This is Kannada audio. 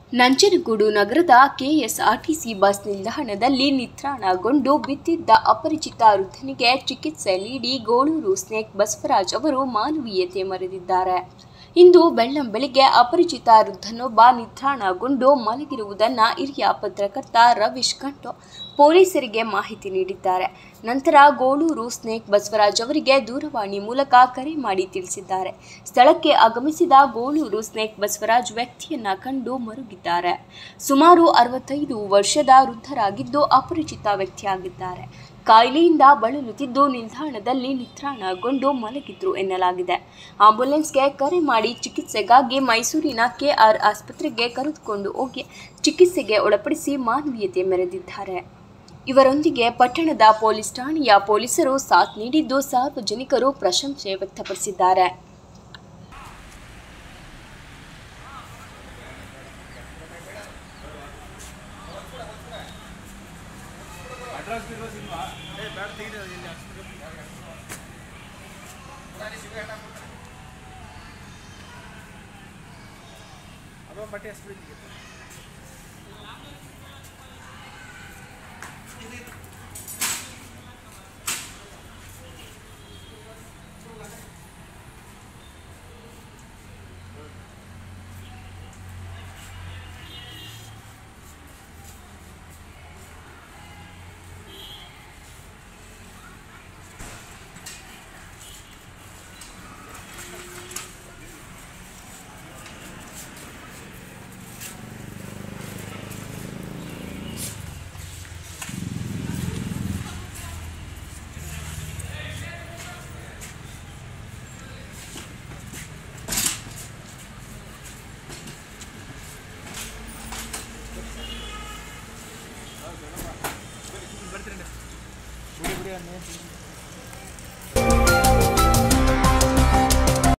ನಂಜನಗೂಡು ನಗರದ ಕೆಎಸ್ಆರ್ಟಿಸಿ ಬಸ್ ನಿಲ್ದಾಣದಲ್ಲಿ ನಿತ್ರಾಣಗೊಂಡು ಬಿದ್ದಿದ್ದ ಅಪರಿಚಿತ ವೃದ್ಧನಿಗೆ ಚಿಕಿತ್ಸೆ ನೀಡಿ ಗೋಳೂರು ಸ್ನೇಕ್ ಬಸವರಾಜ್ ಅವರು ಮಾನವೀಯತೆ ಮೆರೆದಿದ್ದಾರೆ ಇಂದು ಬೆಳ್ಳಂಬೆಳಿಗ್ಗೆ ಅಪರಿಚಿತ ವೃದ್ಧನೊಬ್ಬ ನಿತ್ರಾಣಗೊಂಡು ಮಲಗಿರುವುದನ್ನು ಹಿರಿಯ ಪತ್ರಕರ್ತ ರವೀಶ್ ಕಂಠು ಪೊಲೀಸರಿಗೆ ಮಾಹಿತಿ ನೀಡಿದ್ದಾರೆ ನಂತರ ಗೋಳೂರು ಸ್ನೇಕ್ ಬಸವರಾಜ್ ಅವರಿಗೆ ದೂರವಾಣಿ ಮೂಲಕ ಕರೆ ಮಾಡಿ ತಿಳಿಸಿದ್ದಾರೆ ಸ್ಥಳಕ್ಕೆ ಆಗಮಿಸಿದ ಗೋಳೂರು ಸ್ನೇಕ್ ಬಸವರಾಜ್ ವ್ಯಕ್ತಿಯನ್ನ ಕಂಡು ಮರುಗಿದ್ದಾರೆ ಸುಮಾರು ಅರವತ್ತೈದು ವರ್ಷದ ವೃದ್ಧರಾಗಿದ್ದು ಅಪರಿಚಿತ ವ್ಯಕ್ತಿಯಾಗಿದ್ದಾರೆ ಕಾಯಿಲೆಯಿಂದ ಬಳಲುತ್ತಿದ್ದು ನಿಲ್ದಾಣದಲ್ಲಿ ನಿತ್ರಾಣಗೊಂಡು ಮಲಗಿದ್ರು ಎನ್ನಲಾಗಿದೆ ಆಂಬ್ಯುಲೆನ್ಸ್ಗೆ ಕರೆ ಮಾಡಿ ಚಿಕಿತ್ಸೆಗಾಗಿ ಮೈಸೂರಿನ ಕೆಆರ್ ಆಸ್ಪತ್ರೆಗೆ ಕರೆದುಕೊಂಡು ಹೋಗಿ ಚಿಕಿತ್ಸೆಗೆ ಒಳಪಡಿಸಿ ಮಾನವೀಯತೆ ಮೆರೆದಿದ್ದಾರೆ ಇವರೊಂದಿಗೆ ಪಟ್ಟಣದ ಪೊಲೀಸ್ ಠಾಣೆಯ ಪೊಲೀಸರು ಸಾಥ್ ನೀಡಿದ್ದು ಸಾರ್ವಜನಿಕರು ಪ್ರಶಂಸೆ ವ್ಯಕ್ತಪಡಿಸಿದ್ದಾರೆ ಅದೊಂದು ಬಟ್ಟೆ ಎಷ್ಟು ಬಿಡ್ಲಿಕ್ಕೆ ಬರ್ತೀರಿ ಬಿಡಿ ಬಿಡಿ ಅನ್ನಿ